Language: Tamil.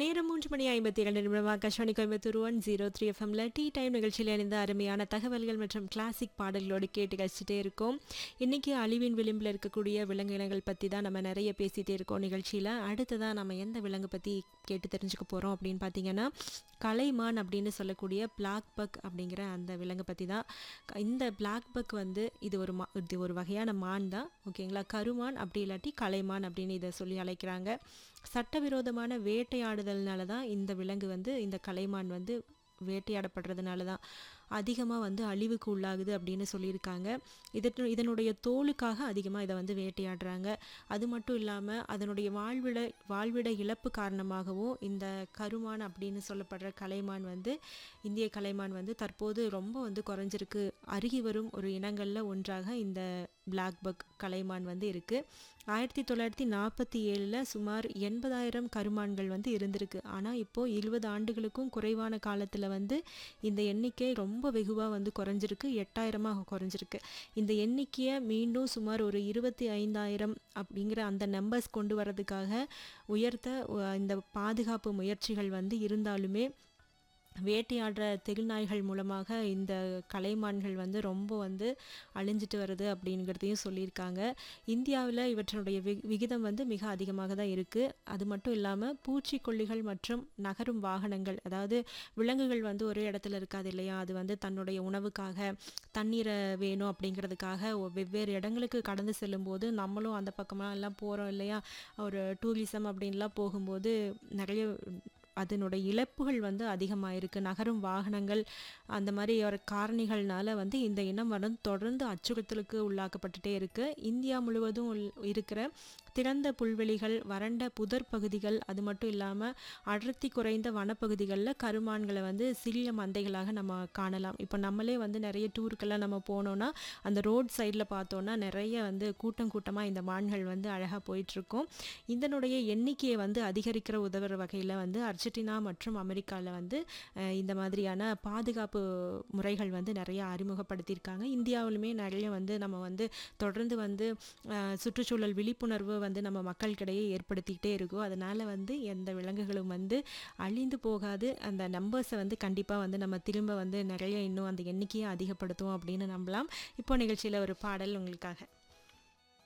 நேரம் மூன்று மணி ஐம்பத்தி இரண்டு நிமிடம் Akashvani Coimbatore one zero three எஃப்எம்ல டீ டைம் நிகழ்ச்சியில் இணைந்த அருமையான தகவல்கள் மற்றும் கிளாசிக் பாடல்களோடு கேட்டு கழிச்சிட்டே இருக்கோம் இன்னைக்கு அழிவின் விளிம்பில் இருக்கக்கூடிய விலங்கினங்கள் பற்றி தான் நம்ம நிறைய பேசிகிட்டே இருக்கோம் நிகழ்ச்சியில் அடுத்ததாக நம்ம எந்த விலங்கு பற்றி கேட்டு தெரிஞ்சுக்க போகிறோம் அப்படின்னு பார்த்தீங்கன்னா கலைமான் அப்படின்னு சொல்லக்கூடிய பிளாக் பக் அப்படிங்கிற அந்த விலங்கை பற்றி தான் இந்த பிளாக் பக் வந்து இது ஒரு மா இது ஒரு வகையான மான் தான் ஓகேங்களா கருமான் அப்படி இல்லாட்டி கலைமான் அப்படின்னு இதை சொல்லி அழைக்கிறாங்க சட்டவிரோதமான வேட்டையாடுதல்னால தான் இந்த விலங்கு வந்து இந்த கலைமான் வந்து வேட்டையாடப்படுறதுனால தான் அதிகமாக வந்து அழிவுக்கு உள்ளாகுது அப்படின்னு சொல்லியிருக்காங்க இதற்கு இதனுடைய தோலுக்காக அதிகமாக இதை வந்து வேட்டையாடுறாங்க அது மட்டும் இல்லாமல் அதனுடைய வாழ்விட வாழ்விட இழப்பு காரணமாகவும் இந்த கருமான் அப்படின்னு சொல்லப்படுற கலைமான் வந்து இந்திய கலைமான் வந்து தற்போது ரொம்ப வந்து குறைஞ்சிருக்கு அருகி வரும் ஒரு இனங்களில் ஒன்றாக இந்த பிளாக் பக் கலைமான் வந்து இருக்குது ஆயிரத்தி தொள்ளாயிரத்தி நாற்பத்தி ஏழில் சுமார் எண்பதாயிரம் கருமான்கள் வந்து இருந்திருக்கு ஆனால் இப்போது இருபது ஆண்டுகளுக்கும் குறைவான காலத்தில் வந்து இந்த எண்ணிக்கை ரொம்ப வெகுவாக வந்து குறைஞ்சிருக்கு எட்டாயிரமாக குறைஞ்சிருக்கு இந்த எண்ணிக்கையை மீண்டும் சுமார் ஒரு இருபத்தி ஐந்தாயிரம் அப்படிங்கிற அந்த நம்பர்ஸ் கொண்டு வரதுக்காக உயர்த்த அஹ், இந்த பாதுகாப்பு முயற்சிகள் வந்து இருந்தாலுமே வேட்டையாடுற தெருநாய்கள் மூலமாக இந்த கலைமான்கள் வந்து ரொம்ப வந்து அழிஞ்சிட்டு வருது அப்படிங்கிறதையும் சொல்லியிருக்காங்க இந்தியாவில் இவற்றினுடைய வி விகிதம் வந்து மிக அதிகமாக தான் இருக்குது அது மட்டும் இல்லாமல் பூச்சிக்கொல்லிகள் மற்றும் நகரும் வாகனங்கள் அதாவது விலங்குகள் வந்து ஒரே இடத்துல இருக்காது இல்லையா அது வந்து தன்னுடைய உணவுக்காக தண்ணீரை வேணும் அப்படிங்கிறதுக்காக ஒ- வெவ்வேறு இடங்களுக்கு கடந்து செல்லும்போது நம்மளும் அந்த பக்கமாக எல்லாம் போகிறோம் இல்லையா ஒரு டூரிசம் அப்படின்லாம் போகும்போது நிறைய அதனுடைய இழப்புகள் வந்து அதிகமாக இருக்குது நகரும் வாகனங்கள் அந்த மாதிரி ஒரு காரணிகள்னால வந்து இந்த இனம் வந்து தொடர்ந்து அச்சுறுத்தலுக்கு உள்ளாக்கப்பட்டுட்டே இருக்கு இந்தியா முழுவதும் உள்- இருக்கிற திறந்த புல்வெளிகள் வறண்ட புதர் பகுதிகள் அது மட்டும் இல்லாமல் அடர்த்தி குறைந்த வனப்பகுதிகளில் கருமான்களை வந்து சிறிய மந்தைகளாக நம்ம காணலாம் இப்போ நம்மளே வந்து நிறைய டூருக்கெல்லாம் நம்ம போனோம்னா அந்த ரோட் சைடில் பார்த்தோன்னா நிறைய வந்து கூட்டம் கூட்டமாக இந்த மான்கள் வந்து அழகாக போயிட்டுருக்கும் இதனுடைய எண்ணிக்கையை வந்து அதிகரிக்கிற உதவுற வகையில் வந்து அர்ஜென்டினா மற்றும் அமெரிக்காவில் வந்து அஹ், இந்த மாதிரியான பாதுகாப்பு முறைகள் வந்து நிறைய அறிமுகப்படுத்தியிருக்காங்க இந்தியாவிலுமே நிறைய வந்து நம்ம வந்து தொடர்ந்து வந்து அஹ், சுற்றுச்சூழல் விழிப்புணர்வு வந்து நம்ம மக்களுக்கிடையே ஏற்படுத்திக்கிட்டே இருக்கோம் அதனால் வந்து எந்த விலங்குகளும் வந்து அழிந்து போகாது அந்த நம்பர்ஸை வந்து கண்டிப்பாக வந்து நம்ம திரும்ப வந்து நிறைய இன்னும் அந்த எண்ணிக்கையை அதிகப்படுத்துவோம் அப்படின்னு நம்பலாம் இப்போ நிகழ்ச்சியில் ஒரு பாடல் உங்களுக்காக